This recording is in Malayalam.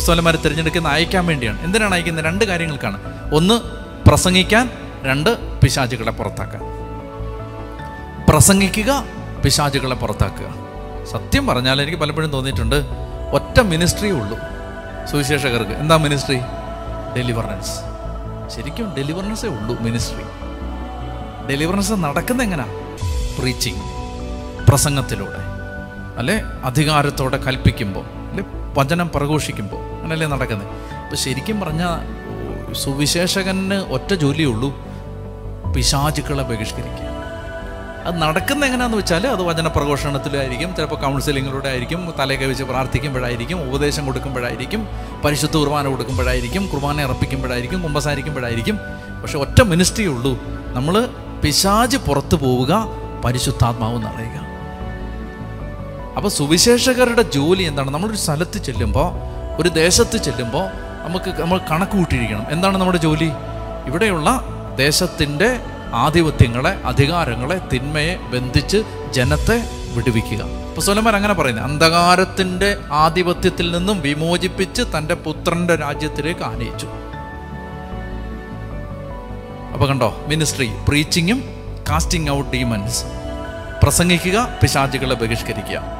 അപ്പസ്തോലന്മാരെ തിരഞ്ഞെടുക്കുന്ന അയക്കാൻ വേണ്ടിയാണ് എന്തിനാണ് അയക്കുന്നത് രണ്ട് കാര്യങ്ങൾക്കാണ് ഒന്ന് പ്രസംഗിക്കാൻ രണ്ട് പിശാചുകളെ പുറത്താക്കാൻ പ്രസംഗിക്കുക പിശാചുകളെ പുറത്താക്കുക സത്യം പറഞ്ഞാൽ എനിക്ക് പലപ്പോഴും തോന്നിയിട്ടുണ്ട് ഒറ്റ മിനിസ്ട്രിയേ ഉള്ളൂ സുവിശേഷകർക്ക് എന്താ മിനിസ്ട്രി ഡെലിവറൻസ് ശരിക്കും ഡെലിവറൻസേ ഉള്ളൂ മിനിസ്ട്രി ഡെലിവറൻസ് നടക്കുന്ന എങ്ങനെയാ പ്രീച്ചിങ് പ്രസംഗത്തിലൂടെ അല്ലെ അധികാരത്തോടെ കൽപ്പിക്കുമ്പോൾ അല്ലെ വചനം പ്രഘോഷിക്കുമ്പോൾ അങ്ങനല്ലേ നടക്കുന്നത് അപ്പം ശരിക്കും പറഞ്ഞാൽ സുവിശേഷകന് ഒറ്റ ജോലിയേ ഉള്ളൂ പിശാചുക്കളെ ബഹിഷ്കരിക്കുക അത് നടക്കുന്ന എങ്ങനെയാന്ന് വെച്ചാൽ അത് വചന പ്രഘോഷണത്തിലായിരിക്കും ചിലപ്പോൾ കൗൺസിലിങ്ങിലൂടെ ആയിരിക്കും തലയൊക്കെ വെച്ച് പ്രാർത്ഥിക്കുമ്പോഴായിരിക്കും ഉപദേശം കൊടുക്കുമ്പോഴായിരിക്കും പരിശുദ്ധ കുർബാന കൊടുക്കുമ്പോഴായിരിക്കും കുർബാന അർപ്പിക്കുമ്പോഴായിരിക്കും കുമ്പസാരിക്കുമ്പോഴായിരിക്കും പക്ഷെ ഒറ്റ മിനിസ്ട്രിയേ ഉള്ളൂ നമ്മൾ പിശാജ് പുറത്തു പോവുക പരിശുദ്ധാത്മാവ് നിറയുക അപ്പോൾ സുവിശേഷകരുടെ ജോലി എന്താണ് നമ്മളൊരു സ്ഥലത്ത് ചെല്ലുമ്പോൾ ഒരു ദേശത്ത് ചെല്ലുമ്പോൾ നമുക്ക് നമ്മൾ കണക്ക് കൂട്ടിയിരിക്കണം എന്താണ് നമ്മുടെ ജോലി ഇവിടെയുള്ള ദേശത്തിൻ്റെ ആധിപത്യങ്ങളെ അധികാരങ്ങളെ തിന്മയെ ബന്ധിച്ച് ജനത്തെ വിടുവിക്കുക ഇപ്പൊ സോലമാൻ അങ്ങനെ പറയുന്നത് അന്ധകാരത്തിൻ്റെ ആധിപത്യത്തിൽ നിന്നും വിമോചിപ്പിച്ച് തൻ്റെ പുത്രൻ്റെ രാജ്യത്തിലേക്ക് ആനയിച്ചു അപ്പോൾ കണ്ടോ മിനിസ്ട്രി പ്രീച്ചിങ്ങും കാസ്റ്റിംഗ് ഔട്ട് ഡീമൻസ് പ്രസംഗിക്കുക പിശാചുകളെ ബഹിഷ്കരിക്കുക